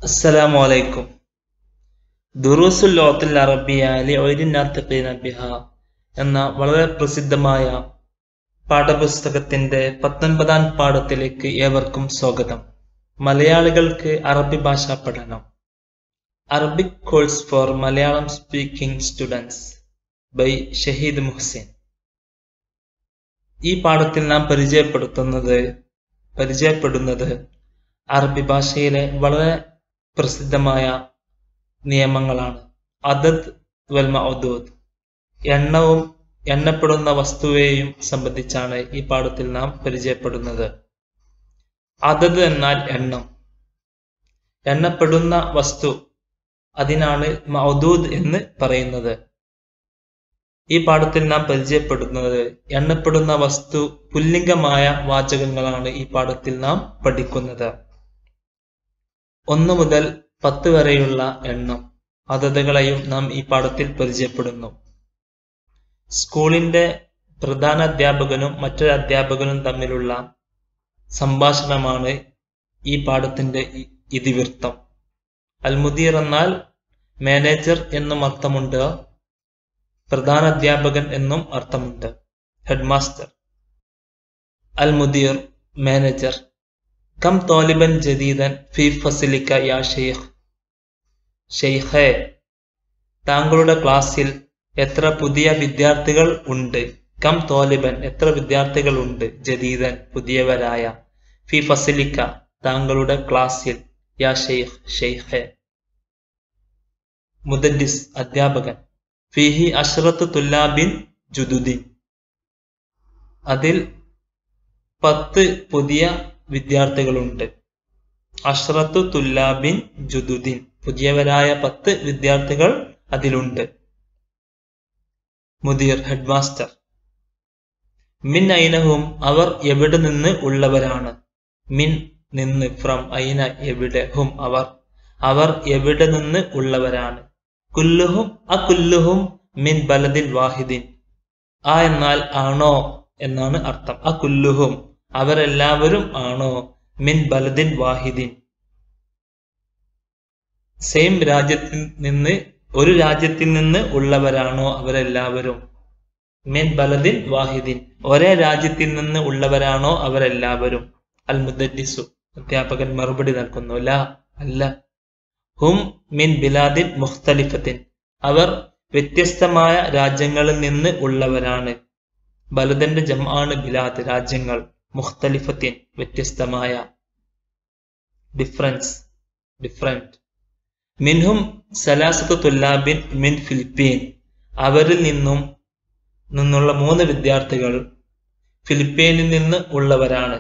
السلام عليكم ദുറൂസുൽ ലോത്തിൽ അറബിയ ലി ഒരിനാത്തഖീന ബിഹ എന്ന വളരെ പ്രസിദ്ധമായ പാഠപുസ്തകത്തിന്റെ പത്തൊൻപതാം പാഠത്തിലേക്ക് ഏവർക്കും സ്വാഗതം മലയാളികൾക്ക് അറബി ഭാഷ പഠനം Arabic course for Malayalam speaking students by Shahid Muhsin ഈ പാഠത്തിൽ നാം പരിചയപ്പെടുത്തുന്നത് പരിചയപ്പെടുന്നത് അറബി ഭാഷയിലെ വളരെ പ്രസിദ്ധമായ നിയമങ്ങളാണ് അതദ് വൽ മഅദൂദ് എണ്ണവും എണ്ണപ്പെടുന്ന വസ്തുവേയും സംബന്ധിച്ചാണ് ഈ പാഠത്തിൽ നാം പരിചയപ്പെടുന്നത് അതത് എന്നാൽ എണ്ണം എണ്ണപ്പെടുന്ന വസ്തു അതിനാണ് മഅദൂദ് എന്ന് പറയുന്നത് ഈ പാഠത്തിൽ നാം പരിചയപ്പെടുന്നത് എണ്ണപ്പെടുന്ന വസ്തു പുല്ലിംഗമായ വാചകങ്ങളാണ് ഈ പാഠത്തിൽ നാം പഠിക്കുന്നത് ഒന്ന് മുതൽ പത്ത് വരെയുള്ള എണ്ണം അതതുകളെയും നാം ഈ പാഠത്തിൽ പരിചയപ്പെടുന്നു സ്കൂളിന്റെ പ്രധാന അധ്യാപകനും മറ്റൊരു അധ്യാപകനും തമ്മിലുള്ള സംഭാഷണമാണ് ഈ പാഠത്തിന്റെ ഇ- ഇതിവൃത്തം അൽമുദീർ എന്നാൽ മാനേജർ എന്നും അർത്ഥമുണ്ട് പ്രധാന അധ്യാപകൻ എന്നും അർത്ഥമുണ്ട് ഹെഡ്മാസ്റ്റർ അൽ മുദീർ മാനേജർ കം തോലിബൻ ജദീദൻ ഫി ഫസിലിക്ക യാ ഷെയ്ഖ് ഷെയ്ഖേ താങ്കളുടെ ക്ലാസ്സിൽ എത്ര പുതിയ വിദ്യാർത്ഥികൾ ഉണ്ട് കം തോലിബൻ എത്ര വിദ്യാർത്ഥികൾ ഉണ്ട് ജദീദൻ പുതിയവരായ ഫി ഫസിലിക്ക താങ്കളുടെ ക്ലാസ്സിൽ യാ ഷെയ്ഖ് ഷെയ്ഖേ മുദദ്ദിസ് അധ്യാപകൻ ഫിഹി അഷ്റത്ത് തുല്ലാബിൻ ജുദുദിൻ അതിൽ പത്ത് പുതിയ വിദ്യാർത്ഥികളുണ്ട് അഷ്റത്തു തുല്ലാബിൻ ജുദുദിൻ പുതിയവരായ പത്ത് വിദ്യാർത്ഥികൾ അതിലുണ്ട് മുദീർ ഹെഡ്മാസ്റ്റർ മിൻ ഐനഹും അവർ എവിടെ നിന്ന് ഉള്ളവരാണ് മിൻ നിന്ന് ഫ്രം ഐന എവിടെ ഹും അവർ അവർ എവിടെ നിന്ന് ഉള്ളവരാണ് കുല്ലുഹും അ കുല്ലുഹും മിൻ ബലദിൻ വാഹിദിൻ ആ എന്നാൽ ആണോ എന്നാണ് അർത്ഥം അ കുല്ലുഹും അവരെല്ലാവരും ആണോ മിൻ ബലദിൻ വാഹിദിൻ സെയിം രാജ്യത്തിൽ നിന്ന് ഒരു രാജ്യത്തിൽ നിന്ന് ഉള്ളവരാണോ അവരെല്ലാവരും മിൻ ബലദിൻ വാഹിദിൻ ഒരേ രാജ്യത്തിൽ നിന്ന് ഉള്ളവരാണോ അവരെല്ലാവരും അൽ മുദ്ദിസു അധ്യാപകൻ മറുപടി നൽകുന്നു ല അല്ല ഹും മിൻ ബിലാദിൻ മുഖ്തലിഫത്തിൻ അവർ വ്യത്യസ്തമായ രാജ്യങ്ങളിൽ നിന്ന് ഉള്ളവരാണ് ബലദന്റെ ജമാണ് ബിലാദ് രാജ്യങ്ങൾ മുഖ്തലിഫത്തിൻ വ്യത്യസ്തമായ ഡിഫറൻസ് ഡിഫറെന്റ് മിൻഹും സലാസത്ത് തുല്ലാബിൻ മിൻ ഫിലിപ്പീൻ അവരിൽ നിന്നും നിന്നുള്ള മൂന്ന് വിദ്യാർത്ഥികൾ ഫിലിപ്പീനിൽ നിന്ന് ഉള്ളവരാണ്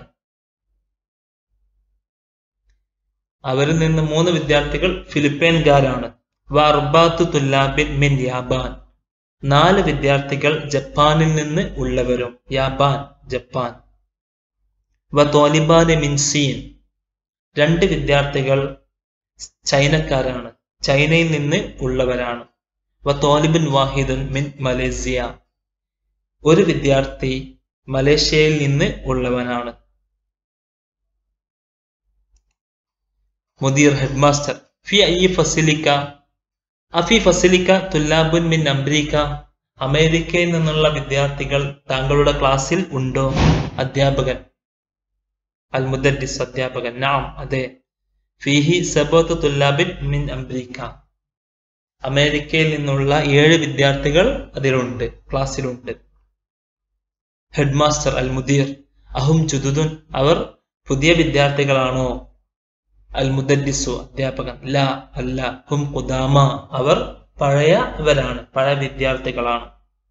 അവരിൽ നിന്ന് മൂന്ന് വിദ്യാർത്ഥികൾ ഫിലിപ്പീൻകാരാണ് വർബാത്ത് തുല്ലാബിൻ മിൻ യാബാൻ നാല് വിദ്യാർത്ഥികൾ ജപ്പാനിൽ നിന്ന് ഉള്ളവരും യാബാൻ ജപ്പാൻ വ തോലിബാന് മിൻ സീൻ രണ്ട് വിദ്യാർത്ഥികൾ ചൈനക്കാരാണ് ചൈനയിൽ നിന്ന് ഉള്ളവരാണ് വ തോലിബിൻ വാഹിദുൻ മിൻ മലേഷ്യ ഒരു വിദ്യാർത്ഥി മലേഷ്യയിൽ നിന്ന് ഉള്ളവനാണ് മുദീർ ഹെഡ്മാസ്റ്റർ ഫി ഐ ഫസിലിക്ക അഫി ഫസിലിക്ക തുല്ലാബുൻ മിൻ അംബ്രീക്ക അമേരിക്കയിൽ നിന്നുള്ള വിദ്യാർത്ഥികൾ താങ്കളുടെ ക്ലാസ്സിൽ ഉണ്ടോ അധ്യാപകൻ അൽ മുദദ്ദിസ് അധ്യാപകൻ നാം അതെ ഫിഹി സബോത്ത് തുല്ലാബിൻ മിൻ അംബ്രീക്ക അമേരിക്കയിൽ നിന്നുള്ള ഏഴ് വിദ്യാർത്ഥികൾ അതിലുണ്ട് ക്ലാസ്സിലുണ്ട് ഹെഡ്മാസ്റ്റർ അൽ മുദീർ അഹും ജുദുദുൻ അവർ പുതിയ വിദ്യാർത്ഥികളാണോ അൽ മുദദ്ദിസു അധ്യാപകൻ ല അല്ല ഹും ഖുദാമ അവർ പഴയവരാണ് പഴയ വിദ്യാർത്ഥികളാണ്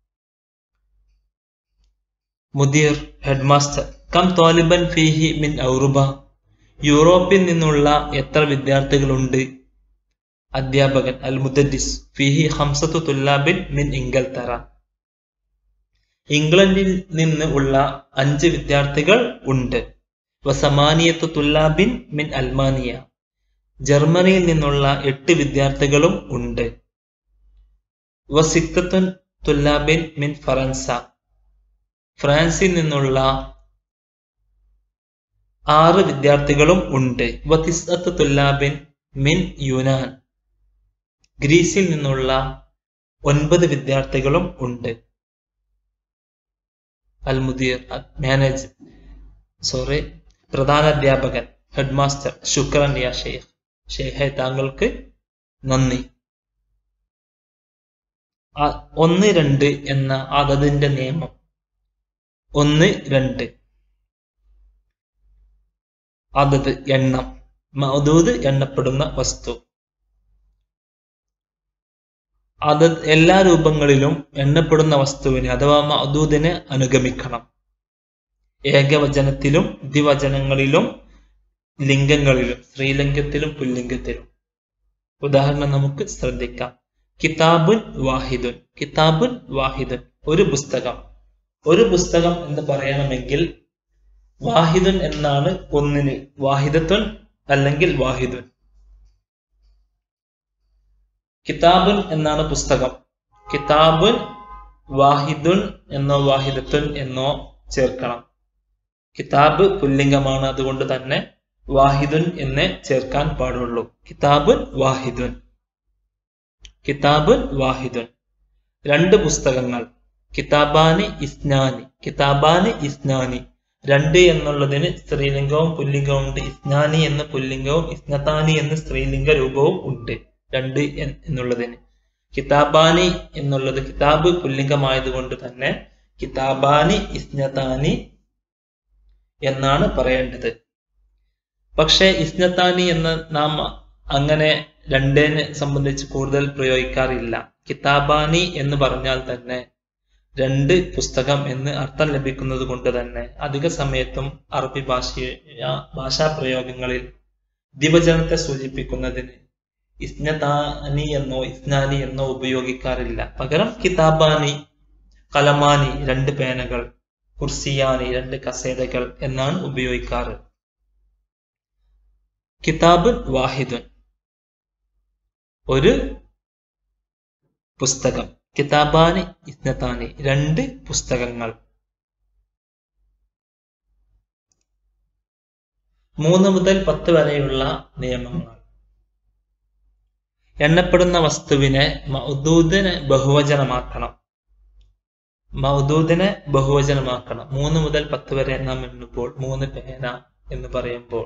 മുദീർ ഹെഡ്മാസ്റ്റർ കം തോലിബൻ ഫീഹി മിൻ ഔറുബ യൂറോപ്പിൽ നിന്നുള്ള എത്ര വിദ്യാർത്ഥികളുണ്ട് അധ്യാപകൻ അൽ മുദദ്ദിസ് ഫിഹി ഹംസത്തു തുല്ലാബിൻ മിൻ ഇംഗൽത്തറ ഇംഗ്ലണ്ടിൽ നിന്ന് ഉള്ള അഞ്ച് വിദ്യാർത്ഥികൾ ഉണ്ട് വസമാനിയത്തു തുല്ലാബിൻ മിൻ അൽമാനിയ ജർമ്മനിയിൽ നിന്നുള്ള എട്ട് വിദ്യാർത്ഥികളും ഉണ്ട് വസിത്തത്തുൻ തുല്ലാബിൻ മിൻ ഫറൻസ ഫ്രാൻസിൽ നിന്നുള്ള ആറ് വിദ്യാർത്ഥികളും ഉണ്ട് വതിസ്അത്ത് തുല്ലാബിൻ മിൻ യുനാൻ ഗ്രീസിൽ നിന്നുള്ള ഒൻപത് വിദ്യാർത്ഥികളും ഉണ്ട് അൽ മുദീർ മാനേജ് സോറി പ്രധാന അധ്യാപകൻ ഹെഡ് മാസ്റ്റർ ശുക്രൻ യാ ഷെയ്ഖ് ഷെയ്ഖെ താങ്കൾക്ക് നന്ദി ആ- ഒന്ന് രണ്ട് എന്ന അതതിന്റെ നിയമം ഒന്ന് രണ്ട് അതത് എണ്ണം മൗദൂദ് എണ്ണപ്പെടുന്ന വസ്തു അത് എല്ലാ രൂപങ്ങളിലും എണ്ണപ്പെടുന്ന വസ്തുവിനെ അഥവാ മൗദൂദിനെ അനുഗമിക്കണം ഏകവചനത്തിലും ദ്വിവചനങ്ങളിലും ലിംഗങ്ങളിലും സ്ത്രീലിംഗത്തിലും പുല്ലിംഗത്തിലും ഉദാഹരണം നമുക്ക് ശ്രദ്ധിക്കാം കിതാബുൻ വാഹിദുൻ കിതാബുൻ വാഹിദുൻ ഒരു പുസ്തകം ഒരു പുസ്തകം എന്ന് പറയണമെങ്കിൽ വാഹിദുൻ എന്നാണ് ഒന്നിന് വാഹിദത്തുൻ അല്ലെങ്കിൽ വാഹിദുൻ കിതാബുൻ എന്നാണ് പുസ്തകം കിതാബുൻ വാഹിദുൻ എന്നോ വാഹിദത്തുൻ എന്നോ ചേർക്കണം കിതാബ് പുല്ലിംഗമാണ് അതുകൊണ്ട് തന്നെ വാഹിദുൻ എന്നേ ചേർക്കാൻ പാടുള്ളൂ കിതാബുൻ വാഹിദുൻ കിതാബുൻ വാഹിദുൻ രണ്ട് പുസ്തകങ്ങൾ കിതാബാനി ഇസ്നാനി കിതാബാനി ഇസ്നാനി രണ്ട് എന്നുള്ളതിന് സ്ത്രീലിംഗവും പുല്ലിംഗവും ഉണ്ട് ഇസ്നാനി എന്ന പുല്ലിംഗവും ഇസ്നതാനി എന്ന സ്ത്രീലിംഗ രൂപവും ഉണ്ട് രണ്ട് എൻ- എന്നുള്ളതിന് കിതാബാനി എന്നുള്ളത് കിതാബ് പുല്ലിംഗമായതുകൊണ്ട് തന്നെ കിതാബാനി ഇസ്നതാനി എന്നാണ് പറയേണ്ടത് പക്ഷേ ഇസ്നത്താനി എന്ന് നാം അങ്ങനെ രണ്ടിനെ സംബന്ധിച്ച് കൂടുതൽ പ്രയോഗിക്കാറില്ല കിതാബാനി എന്ന് പറഞ്ഞാൽ തന്നെ രണ്ട് പുസ്തകം എന്ന് അർത്ഥം ലഭിക്കുന്നത് കൊണ്ട് തന്നെ അധിക സമയത്തും അറബി ഭാഷ ഭാഷാ പ്രയോഗങ്ങളിൽ ദിവചനത്തെ സൂചിപ്പിക്കുന്നതിന് ഇസ്നതാനി എന്നോ ഇസ്നാനി എന്നോ ഉപയോഗിക്കാറില്ല പകരം കിതാബാനി കലമാനി രണ്ട് പേനകൾ കുർസിയാനി രണ്ട് കസേരകൾ എന്നാണ് ഉപയോഗിക്കാറ് കിതാബുൻ വാഹിദുൻ ഒരു പുസ്തകം കിതാബാനി ഇസ്നത്താനി രണ്ട് പുസ്തകങ്ങൾ മൂന്ന് മുതൽ പത്ത് വരെയുള്ള നിയമങ്ങൾ എണ്ണപ്പെടുന്ന വസ്തുവിനെ മൗദൂദിനെ ബഹുവചനമാക്കണം മൗദൂദിനെ ബഹുവചനമാക്കണം മൂന്ന് മുതൽ പത്ത് വരെ നാം എണ്ണുമ്പോൾ മൂന്ന് പേന എന്ന് പറയുമ്പോൾ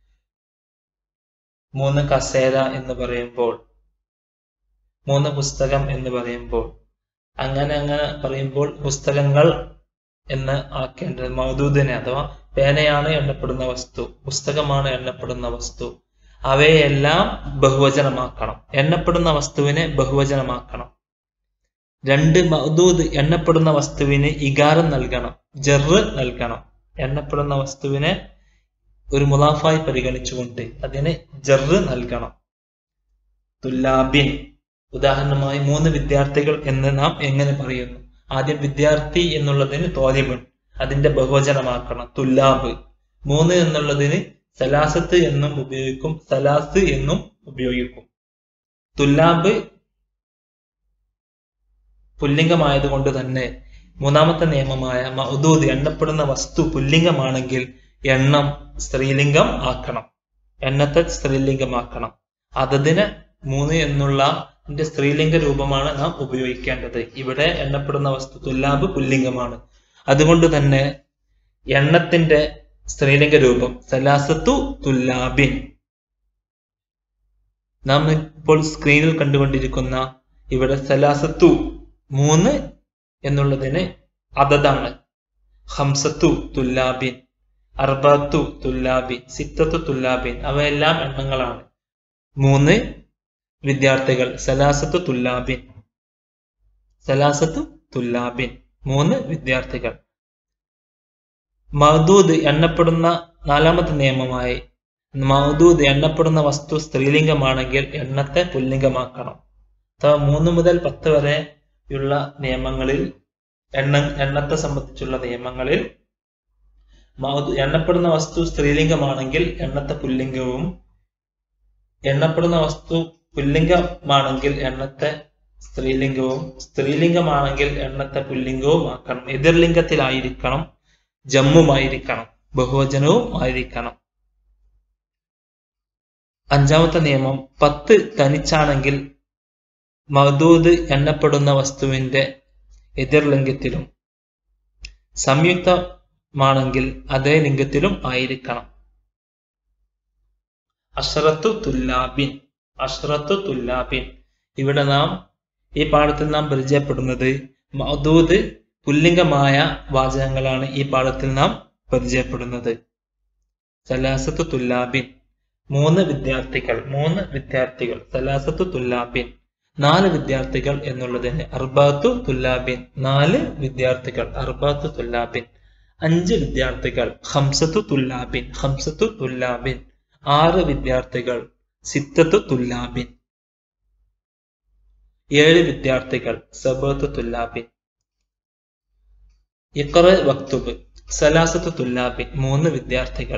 മൂന്ന് കസേര എന്ന് പറയുമ്പോൾ മൂന്ന് പുസ്തകം എന്ന് പറയുമ്പോൾ അങ്ങനെ അങ്ങനെ പറയുമ്പോൾ പുസ്തകങ്ങൾ എന്ന് ആക്കേണ്ടത് മൗദൂദിനെ അഥവാ പേനയാണ് എണ്ണപ്പെടുന്ന വസ്തു പുസ്തകമാണ് എണ്ണപ്പെടുന്ന വസ്തു അവയെല്ലാം ബഹുവചനമാക്കണം എണ്ണപ്പെടുന്ന വസ്തുവിനെ ബഹുവചനമാക്കണം രണ്ട് മൗദൂദ് എണ്ണപ്പെടുന്ന വസ്തുവിന് ഇകാരം നൽകണം ജറ് നൽകണം എണ്ണപ്പെടുന്ന വസ്തുവിനെ ഒരു മുലാഫായി പരിഗണിച്ചുകൊണ്ട് അതിന് ജറ് നൽകണം തുല്ലാബിൻ ഉദാഹരണമായി മൂന്ന് വിദ്യാർത്ഥികൾ എന്ന് നാം എങ്ങനെ പറയുന്നു ആദ്യം വിദ്യാർത്ഥി എന്നുള്ളതിന് തോലിബൻ അതിന്റെ ബഹുവചനമാക്കണം തുല്ലാബ് മൂന്ന് എന്നുള്ളതിന് സലാസത്ത് എന്നും ഉപയോഗിക്കും സലാസ് എന്നും ഉപയോഗിക്കും തുല്ലാബ് പുല്ലിംഗമായതുകൊണ്ട് തന്നെ മൂന്നാമത്തെ നിയമമായ മൗദൂദ് എണ്ണപ്പെടുന്ന വസ്തു പുല്ലിംഗമാണെങ്കിൽ എണ്ണം സ്ത്രീലിംഗം ആക്കണം എണ്ണത്തെ സ്ത്രീലിംഗമാക്കണം അതതിന് മൂന്ന് എന്നുള്ള ഇതിന്റെ സ്ത്രീലിംഗ രൂപമാണ് നാം ഉപയോഗിക്കേണ്ടത് ഇവിടെ എണ്ണപ്പെടുന്ന വസ്തു തുല്ലാബ് പുല്ലിംഗമാണ് അതുകൊണ്ട് തന്നെ എണ്ണത്തിന്റെ സ്ത്രീലിംഗ രൂപം സലാസത്തു തുല്ലാബിൻ നാം ഇപ്പോൾ സ്ക്രീനിൽ കണ്ടുകൊണ്ടിരിക്കുന്ന ഇവിടെ സലാസത്തു മൂന്ന് എന്നുള്ളതിന് അതതാണ് ഹംസത്തു തുല്ലാബിൻ അർബത്തു തുല്ലാബിൻ സിത്തത്തു തുല്ലാബിൻ അവയെല്ലാം എണ്ണങ്ങളാണ് മൂന്ന് വിദ്യാർത്ഥികൾ സലാസത്തു തുല്ലാബിൻ സലാസത്തു തുല്ലാബിൻ മൂന്ന് വിദ്യാർത്ഥികൾ മഹദൂദ് എണ്ണപ്പെടുന്ന നാലാമത്തെ നിയമമായി മഹദൂദ് എണ്ണപ്പെടുന്ന വസ്തു സ്ത്രീലിംഗമാണെങ്കിൽ എണ്ണത്തെ പുല്ലിംഗമാക്കണം അഥവാ മൂന്ന് മുതൽ പത്ത് വരെയുള്ള നിയമങ്ങളിൽ എണ്ണ എണ്ണത്തെ സംബന്ധിച്ചുള്ള നിയമങ്ങളിൽ മഹദൂ- എണ്ണപ്പെടുന്ന വസ്തു സ്ത്രീലിംഗമാണെങ്കിൽ എണ്ണത്തെ പുല്ലിംഗവും എണ്ണപ്പെടുന്ന വസ്തു പുല്ലിംഗമാണെങ്കിൽ എണ്ണത്തെ സ്ത്രീലിംഗവും സ്ത്രീലിംഗമാണെങ്കിൽ എണ്ണത്തെ പുല്ലിംഗവും ആക്കണം എതിർലിംഗത്തിലായിരിക്കണം ജമ്മുമായിരിക്കണം ബഹുവചനവും ആയിരിക്കണം അഞ്ചാമത്തെ നിയമം പത്ത് തനിച്ചാണെങ്കിൽ മഹദൂദ് എണ്ണപ്പെടുന്ന വസ്തുവിന്റെ എതിർലിംഗത്തിലും സംയുക്തമാണെങ്കിൽ അതേ ലിംഗത്തിലും ആയിരിക്കണം അഷറത്തു തുല്ലാബിൻ അഷറത്തു തുല്ലാബിൻ ഇവിടെ നാം ഈ പാഠത്തിൽ നാം പരിചയപ്പെടുന്നത് മഹദൂദ് പുല്ലിംഗമായ വാചകങ്ങളാണ് ഈ പാഠത്തിൽ നാം പരിചയപ്പെടുന്നത് സലാസത്തു തുല്ലാബിൻ മൂന്ന് വിദ്യാർത്ഥികൾ മൂന്ന് വിദ്യാർത്ഥികൾ സലാസത്തു തുല്ലാബിൻ നാല് വിദ്യാർത്ഥികൾ എന്നുള്ളതിന് അർബാത്തു തുല്ലാബിൻ നാല് വിദ്യാർത്ഥികൾ അർബാത്തു തുല്ലാബിൻ അഞ്ച് വിദ്യാർത്ഥികൾ ഹംസത്തു തുല്ലാബിൻ ഹംസത്തു തുല്ലാബിൻ ആറ് വിദ്യാർത്ഥികൾ സിത്തത്തു തുല്ലാബിൻ ഏഴ് വിദ്യാർത്ഥികൾ സബത്ത് തുല്ലാബിൻ ഇഖറ വക്തുബ് സലാസത്ത് തുല്ലാബിൻ മൂന്ന് വിദ്യാർത്ഥികൾ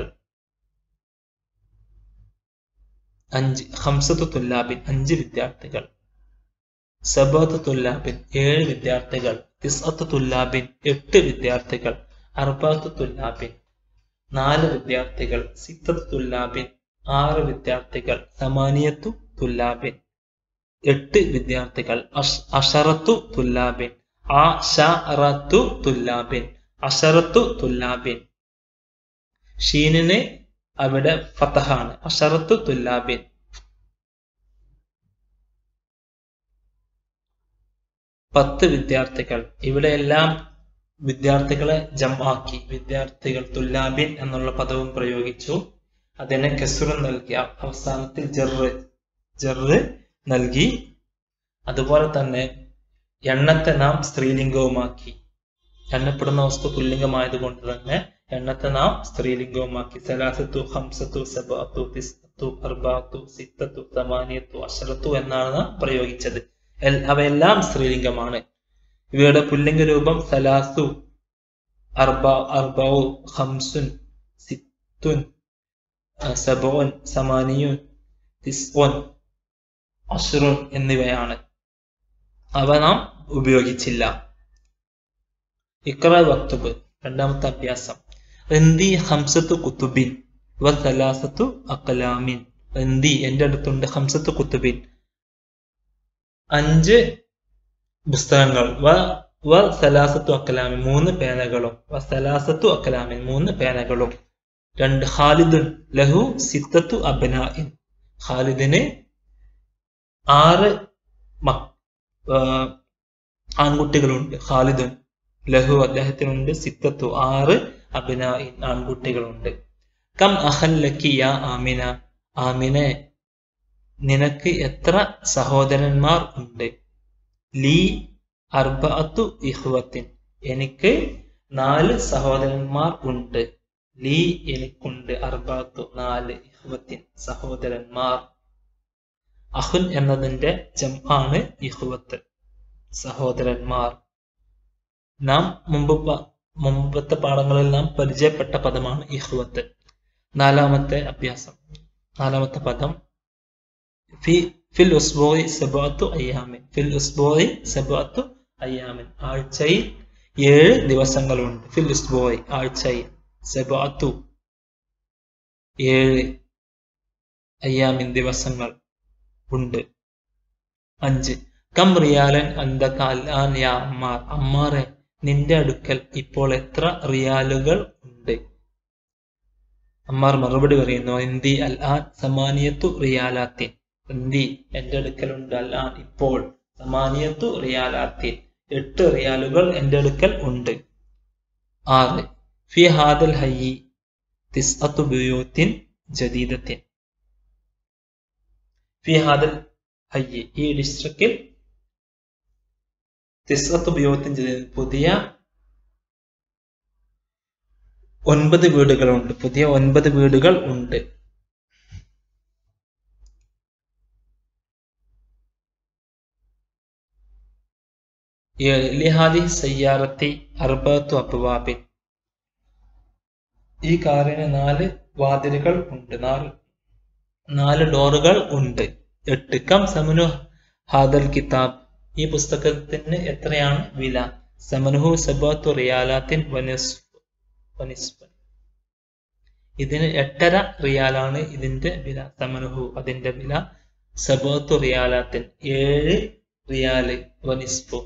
അഞ്ച് ഹംസത്ത് തുല്ലാബിൻ അഞ്ച് വിദ്യാർത്ഥികൾ സബത്ത് തുല്ലാബിൻ ഏഴ് വിദ്യാർത്ഥികൾ തിസ്അത്ത് തുല്ലാബിൻ എട്ട് വിദ്യാർത്ഥികൾ അർബാത്ത് തുല്ലാബിൻ നാല് വിദ്യാർത്ഥികൾ സിത്തത്ത് തുല്ലാബിൻ ആറ് വിദ്യാർത്ഥികൾ സമാനിയത്തു തുല്ലാബിൻ എട്ട് വിദ്യാർത്ഥികൾ അഷ് അഷറത്തു തുല്ലാബിൻ അഷറത്തു തുല്ലാബിൻ അഷറത്തു തുല്ലാബിൻ ഷീനിന് അവിടെ ഫതഹാണ് അഷറത്തു തുല്ലാബിൻ പത്ത് വിദ്യാർത്ഥികൾ ഇവിടെയെല്ലാം വിദ്യാർത്ഥികളെ ജമാക്കി വിദ്യാർത്ഥികൾ തുല്ലാബിൻ എന്നുള്ള പദവും പ്രയോഗിച്ചു അതിനെ കെസുറ് നൽകി അവസാനത്തിൽ ജെറ് ജെറ് നൽകി അതുപോലെ തന്നെ എണ്ണത്തെ നാം സ്ത്രീലിംഗവുമാക്കി എണ്ണപ്പെടുന്ന വസ്തു പുല്ലിംഗമായത് കൊണ്ട് തന്നെ എണ്ണത്തെ നാം സ്ത്രീലിംഗവുമാക്കി സലാസത്തു ഹംസത്തു സബാത്തു തിസ്തു അർബാത്തു സിത്തത്തു സമാനിയത്തു അഷറത്തു എന്നാണ് നാം പ്രയോഗിച്ചത് അവയെല്ലാം സ്ത്രീലിംഗമാണ് ഇവയുടെ പുല്ലിംഗ രൂപം സലാസു അർബ അർബൌ ഹംസുൻ സിത്തുൻ സബോൻ സമാനിയുൻ തിസ്ഓൻ അഷറുൻ എന്നിവയാണ് അവ നാം ഉപയോഗിച്ചില്ല ഇക്ര വക്തുബ് രണ്ടാമത്തെ അഭ്യാസം റന്തി ഹംസത്തു കുത്തുബിൻ വ സലാസത്തു അക്കലാമിൻ റന്തി എന്റെ അടുത്തുണ്ട് ഹംസത്തു കുത്തുബിൻ അഞ്ച് പുസ്തകങ്ങൾ വ വ സലാസത്തു അക്കലാമിൻ മൂന്ന് പേനകളും വ സലാസത്തു അക്കലാമിൻ മൂന്ന് പേനകളും രണ്ട് ഖാലിദുൻ ലഹു സിത്തത്തു അബ്നാഇൻ ഖാലിദിന് ആറ് ആൺകുട്ടികളുണ്ട് ഖാലിദുൻ ലഹു അദ്ദേഹത്തിനുണ്ട് സിത്തത്തു ആറ് അബിനായി ആൺകുട്ടികളുണ്ട് കം അഹല്ലക്കി യാ ആമിന ആമിനെ നിനക്ക് എത്ര സഹോദരന്മാർ ഉണ്ട് ലീ അർബഅത്തു ഇഹ്വത്തിൻ എനിക്ക് നാല് സഹോദരന്മാർ ഉണ്ട് ലീ എനിക്കുണ്ട് അർബഅത്തു നാല് ഇഹ്വത്തിൻ സഹോദരന്മാർ അഹുൻ എന്നതിന്റെ ജം ആണ് ഇഹ്വത്ത് സഹോദരന്മാർ നാം മുമ്പ് മുമ്പത്തെ പാഠങ്ങളിൽ നാം പരിചയപ്പെട്ട പദമാണ് ഇഹ്വത്ത് നാലാമത്തെ അഭ്യാസം നാലാമത്തെ പദം ഫി ഫിൽ ഉസ്ബോയി സബാത്തു അയ്യാമിൻ ഫിൽ ഉസ്ബോയി സബാത്തു അയ്യാമിൻ ആഴ്ചയിൽ ഏഴ് ദിവസങ്ങളുണ്ട് ഫിൽ ഉസ്ബോയി ആഴ്ചയിൽ സബാത്തു ഏഴ് അയ്യാമിൻ ദിവസങ്ങൾ ഉണ്ട് അഞ്ച് കം റിയാലൻ അന്തക അൽആൻ യാ അമ്മാർ അമ്മാറെ നിന്റെ അടുക്കൽ ഇപ്പോൾ എത്ര റിയാലുകൾ ഉണ്ട് അമ്മാർ മറുപടി പറയുന്നു എന്തി അൽ ആൻ സമാനിയത്തു റിയാലാത്തിൻ എന്തി എന്റെ അടുക്കലുണ്ട് അൽ ആൻ ഇപ്പോൾ സമാനിയത്തു റിയാലാത്തിൻ എട്ട് റിയാലുകൾ എന്റെ അടുക്കൽ ഉണ്ട് ആറ് ഫി ഹാദൽ ഹയ്യി തിസ്അത്തു ബുയൂത്തിൻ ജദീദത്തിൻ ഫി ഹാദൽ ഹയ്യി ഈ ഡിസ്ട്രിക്റ്റിൽ തിസ്അത്ത് ബുയൂത്തിൻ ജദീദ് പുതിയ ഒൻപത് വീടുകളുണ്ട് പുതിയ ഒൻപത് വീടുകൾ ഉണ്ട് ഏഴ് ലിഹാദി സയ്യാറത്തി അർബത്തു അബ്വാബിൻ ഈ കാറിന് നാല് വാതിലുകൾ ഉണ്ട് നാല് നാല് ഡോറുകൾ ഉണ്ട് എട്ട് കം സമനു ഹാദൽ കിതാബ് ഈ പുസ്തകത്തിന് എത്രയാണ് വില സമനുഹു സബാത്തു റിയാലാത്തിൻ വനിസ്ഫ് വനിസ്ഫ് ഇതിന് എട്ടര റിയാലാണ് ഇതിന്റെ വില സമനുഹു അതിന്റെ വില സബോത്തു റിയാലാത്തിൻ ഏഴ് റിയാല് വനിസ്ഫു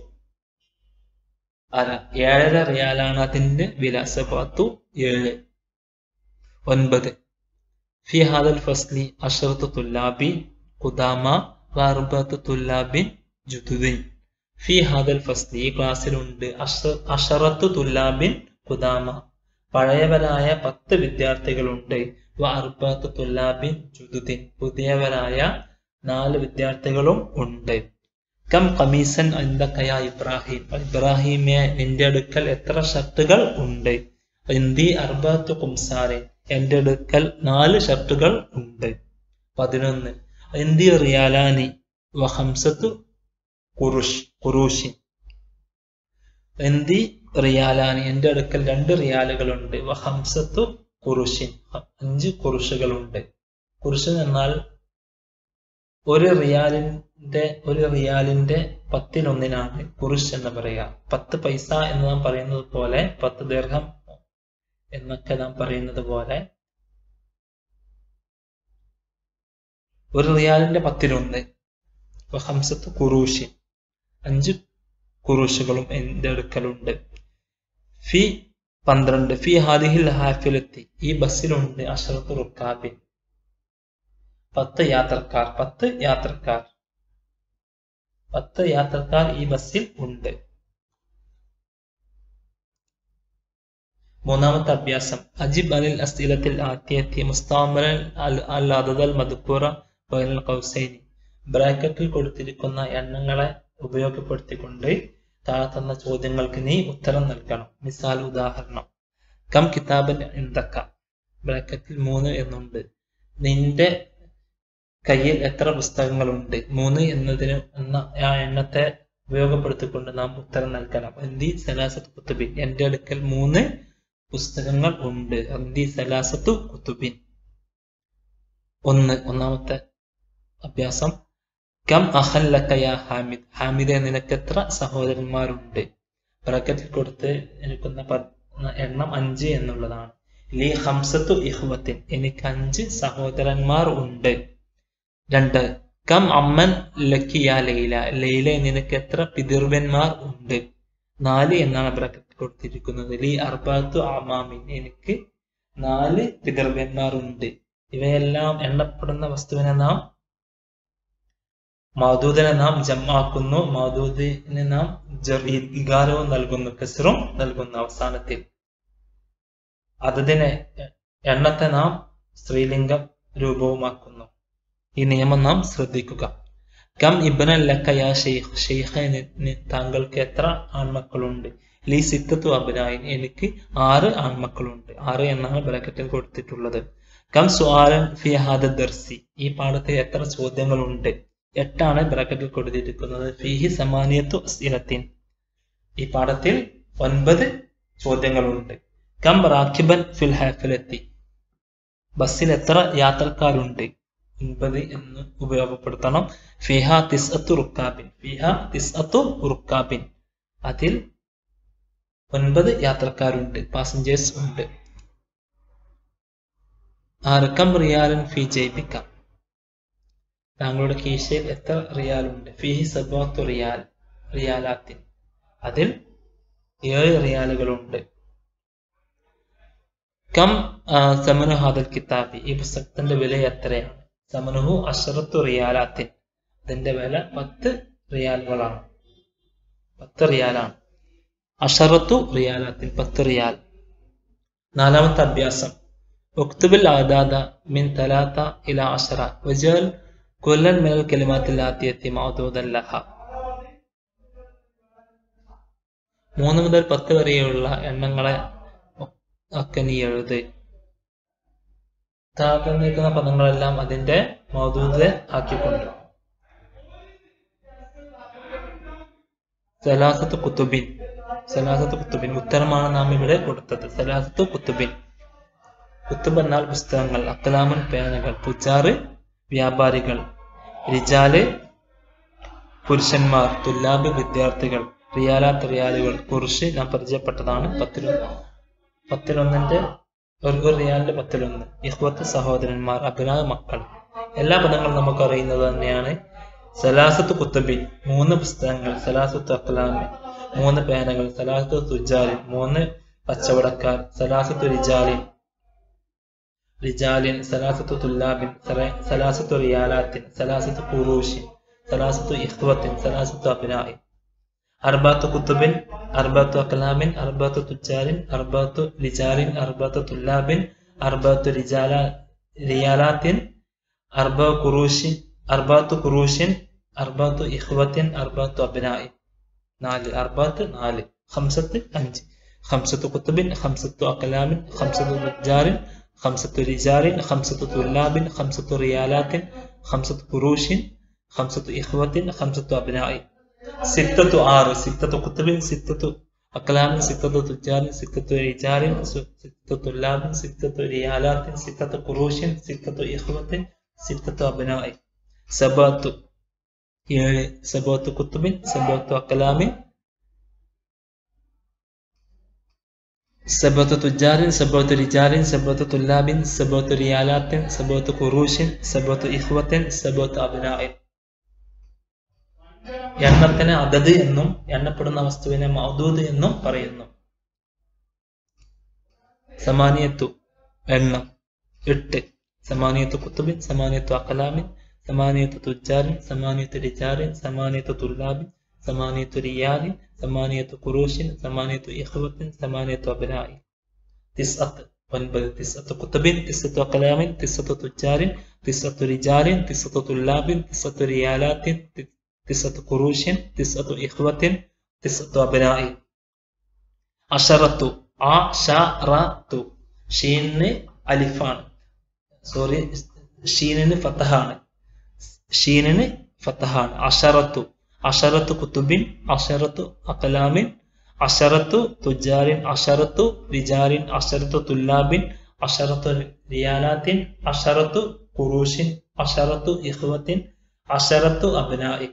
അര ഏഴര റിയാലാണ് അതിന്റെ വില സബോത്തു ഏഴ് ഒൻപത് ഫി ഹാദൽ ഫസ്ലി അഷറത്ത് തുല്ലാബി കുദാമ വാർബത്ത് തുല്ലാബിൻ ജുദുദിൻ ഫി ഹാദൽ ഫസ്ലി ഈ ക്ലാസ്സിലുണ്ട് അഷ- അഷറത്ത് തുല്ലാബിൻ കുദാമ പഴയവരായ പത്ത് വിദ്യാർത്ഥികളുണ്ട് വ അർബത്ത് തുല്ലാബിൻ ജുദുദിൻ പുതിയവരായ നാല് വിദ്യാർത്ഥികളും ഉണ്ട് കം കമീസൻ എന്തൊക്കെയാ ഇബ്രാഹിം ഇബ്രാഹിമെ നിന്റെ അടുക്കൽ എത്ര ഷർട്ടുകൾ ഉണ്ട് ഇന്തി അർബത്ത് കുംസാരെ എന്റെ അടുക്കൽ നാല് ഷർട്ടുകൾ ഉണ്ട് പതിനൊന്ന് ഇന്തി റിയാലാനി വഹംസത്തു കുറുഷ് കുറൂഷിൻ എന്തി റിയാലാനി എന്റെ അടുക്കൽ രണ്ട് റിയാലുകളുണ്ട് വഹംസത്തു കുറുഷിൻ അഞ്ച് കുറുഷുകളുണ്ട് കുറുഷൻ എന്നാൽ ഒരു റിയാലിന്റെ ഒരു റിയാലിന്റെ പത്തിലൊന്നിനാണ് കുറുഷ് എന്ന് പറയുക പത്ത് പൈസ എന്ന് നാം പറയുന്നത് പോലെ പത്ത് ദീർഘം എന്നൊക്കെ നാം പറയുന്നത് പോലെ ഒരു റിയാലിന്റെ പത്തിലൊന്ന് ഹംസത്ത് കുറൂഷിൻ അഞ്ച് കുറൂഷുകളും എന്റെ അടുക്കലുണ്ട് ഫി പന്ത്രണ്ട് ഫി ഹാദിഹിൽ ഹാഫിലെത്തി ഈ ബസ്സിലുണ്ട് അഷറത്ത് റുക്കാബിൻ പത്ത് യാത്രക്കാർ പത്ത് യാത്രക്കാർ പത്ത് യാത്രക്കാർ ഈ ബസ്സിൽ ഉണ്ട് മൂന്നാമത്തെ അഭ്യാസം അജിബ് അലിൽ അസ്തിലത്തിൽ ആദ്യത്തി മുസ്താമലൻ അൽ അൽ അതൽ മധുക്കൂറ ബൈനൽ കൗസൈനി ബ്രാക്കറ്റിൽ കൊടുത്തിരിക്കുന്ന എണ്ണങ്ങളെ ഉപയോഗപ്പെടുത്തിക്കൊണ്ട് താഴെ തന്ന ചോദ്യങ്ങൾക്ക് നീ ഉത്തരം നൽകണം മിസാൽ ഉദാഹരണം കം കിതാബൻ എന്തൊക്ക ബ്രാക്കറ്റിൽ മൂന്ന് എന്നുണ്ട് നിന്റെ കയ്യിൽ എത്ര പുസ്തകങ്ങളുണ്ട് മൂന്ന് എന്നതിന് എന്ന ആ എണ്ണത്തെ ഉപയോഗപ്പെടുത്തിക്കൊണ്ട് നാം ഉത്തരം നൽകണം എന്തി സലാസത്ത് കുത്തുബിൻ എന്റെ അടുക്കൽ മൂന്ന് പുസ്തകങ്ങൾ ഉണ്ട് എന്തി സലാസത്തു കുത്തുബിൻ ഒന്ന് ഒന്നാമത്തെ അഭ്യാസം കം അഹല്ലക്കയ ഹാമിദ് ഹാമിദെ നിനക്ക് എത്ര സഹോദരന്മാരുണ്ട് ബ്രാക്കറ്റിൽ കൊടുത്ത് എടുക്കുന്ന പ- എണ്ണം അഞ്ച് എന്നുള്ളതാണ് ലി ഹംസത്തു ഇഹ്വത്തിൻ എനിക്ക് അഞ്ച് സഹോദരന്മാർ ഉണ്ട് രണ്ട് കം അമ്മൻ ലക്കിയ ലൈല ലൈല നിനക്ക് എത്ര പിതൃവന്മാർ ഉണ്ട് നാല് എന്നാണ് ബ്രാക്കറ്റ് കൊടുത്തിരിക്കുന്നത് ലി അർബാത്തു അമാമിൻ എനിക്ക് നാല് പിതൃവന്മാർ ഉണ്ട് ഇവയെല്ലാം എണ്ണപ്പെടുന്ന വസ്തുവിനെ നാം മൗദൂദിനെ നാം ജമാക്കുന്നു മൗദൂദിന് നാം ജർ- ഇഗാരവും നൽകുന്നു കസറും നൽകുന്നു അവസാനത്തിൽ അതതിനെ എണ്ണത്തെ നാം സ്ത്രീലിംഗ രൂപവുമാക്കുന്നു ഈ നിയമം നാം ശ്രദ്ധിക്കുക കം ഇബന ലക്കയ ഷെയ്ഖ് ഷെയ്ഖ് താങ്കൾക്ക് എത്ര ആൺമക്കളുണ്ട് ലീ സിത്തത്തു അബനായിൻ എനിക്ക് ആറ് ആൺമക്കളുണ്ട് ആറ് എന്നാണ് ബ്രാക്കറ്റിൽ കൊടുത്തിട്ടുള്ളത് കം സുആലൻ ഫി ഹാദ ദർസി ഈ പാഠത്തിൽ എത്ര ചോദ്യങ്ങളുണ്ട് എട്ടാണ് ബ്രാക്കറ്റിൽ കൊടുത്തിരിക്കുന്നത് ഫിഹി സമാനിയത്തു അസ്ഇലത്തിൻ ഈ പാഠത്തിൽ ഒൻപത് ചോദ്യങ്ങളുണ്ട് കം റാഖിബൻ ഫിൽ ഹാഫിലെത്തി ബസ്സിൽ എത്ര യാത്രക്കാരുണ്ട് ഒൻപത് എന്ന് ഉപയോഗപ്പെടുത്തണം ഫിഹ തിസ്അത്തു റുക്കാബിൻ ഫിഹ തിസ്അത്തു റുക്കാബിൻ അതിൽ ഒൻപത് യാത്രക്കാരുണ്ട് പാസഞ്ചേഴ്സ് ഉണ്ട് ആറ് കം റിയാലൻ ഫി ജൈബിക്ക താങ്കളുടെ കീശയിൽ എത്ര റിയാൽ ഉണ്ട് ഫിഹി സബോത്തു റിയാൽ റിയാലാത്തിൻ അതിൽ ഏഴ് റിയാലുകളുണ്ട് കം സമനു ഹാദൽ കിതാബി ഈ പുസ്തകത്തിന്റെ വില എത്രയാണ് സമനുഹു അഷറത്തു റിയാലാത്തിൻ അതിന്റെ വില പത്ത് റിയാലുകളാണ് പത്ത് റിയാലാണ് അഷറത്തു റിയാലാത്തിൻ പത്ത് റിയാൽ നാലാമത്തെ അഭ്യാസം ഉക്തുബിൽ ആദാദ മിൻ തലാത്ത ഇല അഷറ വജൽ കുല്ലൻ മിനൽ കലിമാത്തിൽ ആദ്യത്തി മൗദൂദൻ ലഹ മൂന്ന് മുതൽ പത്ത് വരെയുള്ള എണ്ണങ്ങളെ ഒക്കെ നീ എഴുത് താഴെ നിൽക്കുന്ന പദങ്ങളെല്ലാം അതിന്റെ മൗദൂദ് ആക്കിക്കൊണ്ട് സലാസത്ത് കുത്തുബിൻ സലാസത്ത് കുത്തുബിൻ ഉത്തരമാണ് നാം ഇവിടെ കൊടുത്തത് സലാസത്ത് കുത്തുബിൻ കുത്തുബ് എന്നാൽ പുസ്തകങ്ങൾ അക്കലാമൻ പേനകൾ പുജാറ് വ്യാപാരികൾ റിജാല് പുരുഷന്മാർ തുല്ലാബ് വിദ്യാർത്ഥികൾ റിയാലാത്ത് റിയാലുകൾ കുറിച്ച് നാം പരിചയപ്പെട്ടതാണ് പത്തിലൊന്ന് പത്തിലൊന്നിന്റെ ഒരു ഒരു റിയാലിന്റെ പത്തിലൊന്ന് ഇഹ്വത്ത് സഹോദരന്മാർ അഭിനായ മക്കൾ എല്ലാ പദങ്ങളും നമുക്ക് അറിയുന്നത് തന്നെയാണ് സലാസത്ത് കുത്തബിൻ മൂന്ന് പുസ്തകങ്ങൾ സലാസത്ത് അക്ലാമി മൂന്ന് പേനകൾ സലാസത്ത് തുജാലിൻ മൂന്ന് കച്ചവടക്കാർ സലാസത്ത് റിജാലിൻ റിജാലിൻ സലാസത്ത് തുല്ലാബിൻ സല- സലാസത്ത് റിയാലാത്തിൻ സലാസത്ത് കുറൂഷിൻ സലാസത്ത് ഇഹ്വത്തിൻ സലാസത്ത് അഭിനായി അർബാത്ത് കുത്തുബിൻ അർബാത്ത് അക്ലാമിൻ അർബാത്ത് തുജാലിൻ അർബാത്ത് റിജാലിൻ അർബാത്ത് തുല്ലാബിൻ അർബാത്ത് റിജാല റിയാലാത്തിൻ അർബ കുറൂഷിൻ അർബാത്ത് കുറൂഷിൻ അർബാത്ത് ഇഹ്വത്തിൻ അർബാത്ത് അഭിനായി നാല് അർബാത്ത് നാല് ഹംസത്ത് അഞ്ച് ഹംസത്ത് കുത്തുബിൻ ഹംസത്ത് അക്കലാമിൻ ഹംസത്ത് തുജാറിൻ ഹംസത്ത് റിജാറിൻ ഹംസത്ത് തുല്ലാബിൻ ഹംസത്ത് റിയാലാത്തിൻ ഹംസത്ത് കുറൂഷിൻ ഹംസത്ത് ഇഹ്വത്തിൻ ഹംസത്ത് അഭിനായി സിത്തത്തു ആറ് സിത്തത്തു കുത്തുബിൻ സിത്തത്തു അക്കലാമിൻ സിത്തത്തു തുജാറിൻ സിത്തത്തു റിജാറിൻ സു- സിത്തത്തു തുല്ലാബിൻ സിത്തത്തു റിയാലാത്തിൻ സിത്തത്തു കുറൂഷിൻ സിത്തത്തു ഇഹ്വത്തിൻ സിത്തത്തു അഭിനായി സബാത്തു ഏഴ് സബോത്ത് കുത്തുബിൻ സബോത്ത് അക്കലാമിൻ സബോത്ത് തുജാറിൻ സബോത്ത് റിജാലിൻ സബോത്ത് തുല്ലാബിൻ സബോത്ത് റിയാലാത്തിൻ സബോത്ത് കുറൂഷിൻ സബോത്ത് ഇഹ്വത്തിൻ സബോത്ത് അഭിനായിൻ എണ്ണത്തിന് അതത് എന്നും എണ്ണപ്പെടുന്ന വസ്തുവിനെ മൗദൂദ് എന്നും പറയുന്നു സമാനിയത്തു എണ്ണം എട്ട് സമാനിയത്തു കുത്തുബിൻ സമാനിയത്തു അക്കലാമിൻ സമാനിയത്തു തുജാറിൻ സമാനിയത്തു റിജാറിൻ സമാനിയത്തു തുല്ലാബിൻ സമാനിയത്തു റിയാലിൻ സമാനിയത്തു കുറൂഷിൻ സമാനിയത്തു ഇഹ്വത്തിൻ സമാനിയത്തു അബനായി തിസ്അത്ത് ഒൻപത് തിസ്അത്ത് കുത്തുബിൻ തിസ്അത്തു അക്കലാമിൻ തിസ്അത്തു തുജാറിൻ തിസ്അത്തു റിജാലിൻ തിസ്അത്തു തുല്ലാബിൻ തിസ്അത്തു റിയാലാത്തിൻ തി- തിസ്അത്തു കുറൂഷിൻ തിസ്അത്തു ഇഹ്വത്തിൻ തിസ്അത്തു അബനായി അഷറത്തു ആ ഷറത്തു ഷീനിന് അലിഫാണ് സോറി ഷീനിന് ഫത്തഹാണ് ഷീനിന് ഫത്തഹാണ് അഷറത്തു അഷറത്തു കുത്തുബിൻ അഷറത്തു അക്കലാമിൻ അഷറത്തു തുജാരിൻ അഷറത്തു റിജാരിൻ അഷറത്തു തുല്ലാബിൻ അഷറത്തു റിയാലാത്തിൻ അഷറത്തു കുറൂഷിൻ അഷറത്തു ഇഹ്വത്തിൻ അഷറത്തു അബ്നായി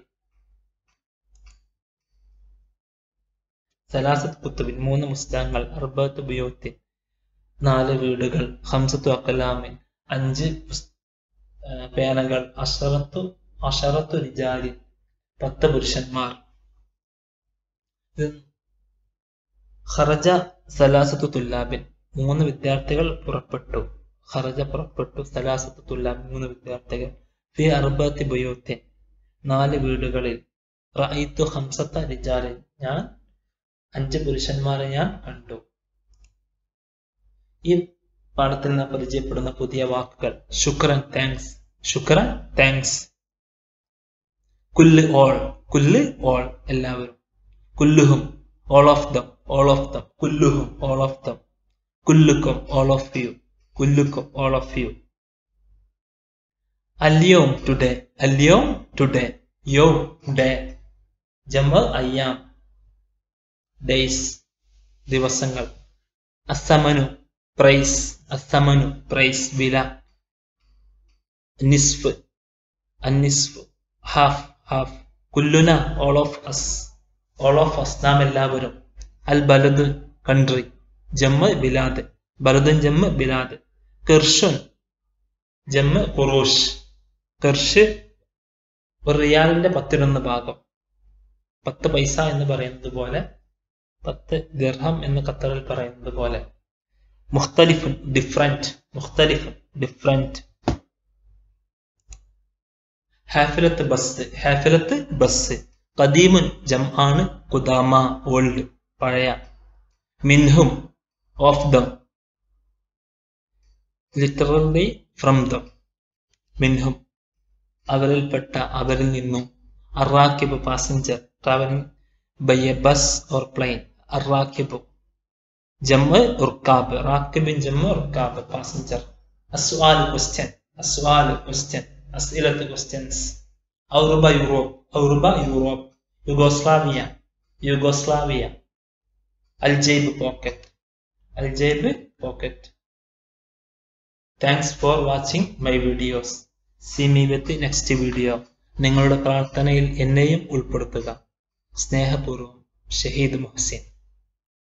സലാസത്ത് കുത്തുബിൻ മൂന്ന് പുസ്തകങ്ങൾ അർബത്ത് ബുയോത്തിൻ നാല് വീടുകൾ ഹംസത്തു അക്കലാമിൻ അഞ്ച് പുസ്- ആ, പേനകൾ അഷറത്തു അഷറത്തു റിജാലിൻ പത്ത് പുരുഷന്മാർ ഇത് ഖറജ സലാസത്തു തുല്ലാബിൻ മൂന്ന് വിദ്യാർത്ഥികൾ പുറപ്പെട്ടു ഖറജ പുറപ്പെട്ടു സലാസത്തു തുല്ലാബിൻ മൂന്ന് വിദ്യാർത്ഥികൾ ഫി അർബത്തി ബുയോത്തിൻ നാല് വീടുകളിൽ റഅയ്തു ഹംസത്ത റിജാലിൻ ഞാൻ അഞ്ച് പുരുഷന്മാരെ ഞാൻ കണ്ടു ഈ പാഠത്തിൽ നിന്ന് പരിചയപ്പെടുന്ന പുതിയ വാക്കുകൾ ശുക്രൻ താങ്ക്സ് ശുക്രൻ താങ്ക്സ് കുല്ല് ഓൾ കുല്ല് ഓൾ എല്ലാവരും കുല്ലുഹും all of them all of them കുല്ലുഹും ഓൾ ഓഫ് ദം കുല്ലുക്കും ഓൾ ഓഫ് യു കുല്ലുക്കും ഓൾ ഓഫ് യു അല്യോം ടുഡേ അല്യോം ടുഡേ യോ ഡേ ജമ അയ്യാം ഡേയ്സ് ദിവസങ്ങൾ അസമനു പ്രൈസ് അസമനു പ്രൈസ് വില നിസ്ഫ് അന്നിസ്ഫ് ഹാഫ് ഹാഫ് കുല്ലുന all of us all of us നാം എല്ലാവരും അൽ ബലദ് കൺട്രി ജമ്മ് ബിലാദ് ബലദൻ ജമ്മ് ബിലാദ് കിർഷുൻ ജമ്മ് ഖുറൂഷ് കിർഷ് ഒരു റിയാലിന്റെ പത്തിലൊന്ന് ഭാഗം പത്ത് പൈസ എന്ന് പറയുന്നത് പോലെ പത്ത് ദിർഹം എന്ന് ഖത്തറിൽ പറയുന്നത് പോലെ മുഖ്തലിഫുൻ ഡിഫറെന്റ് മുഖ്തലിഫുൻ ഡിഫറെന്റ് ഹാഫിലത്ത് ബസ് ഹാഫിലത്ത് ബസ് കദീമുൻ ജം ആണ് കുദാമ ഓൾഡ് പഴയ മിൻഹും of them literally from them മിൻഹും അവരിൽപ്പെട്ട അവരിൽ നിന്നും അറാക്കിബ് passenger traveling by a bus or plane അറാക്കിബ് ജമ്മ് ഉർക്കാബ് റാക്കിബിൻ ജമ്മ് ഉർക്കാബ് പാസഞ്ചർ അസ്വാൽ ക്വസ്റ്റ്യൻ അസ്വാൽ ക്വസ്റ്റ്യൻ അസ്ഇലത്ത് ക്വസ്റ്റ്യൻസ് ഔറുബ യൂറോപ്പ് ഔറുബ യൂറോപ്പ് യുഗോസ്ലാവിയ യുഗോസ്ലാവിയ അൽജൈബ് പോക്കറ്റ് അൽജൈബ് pocket thanks for watching my videos see me with next video നിങ്ങളുടെ പ്രാർത്ഥനയിൽ എന്നെയും ഉൾപ്പെടുത്തുക സ്നേഹപൂർവ്വം ഷഹീദ് മുഹസിൻ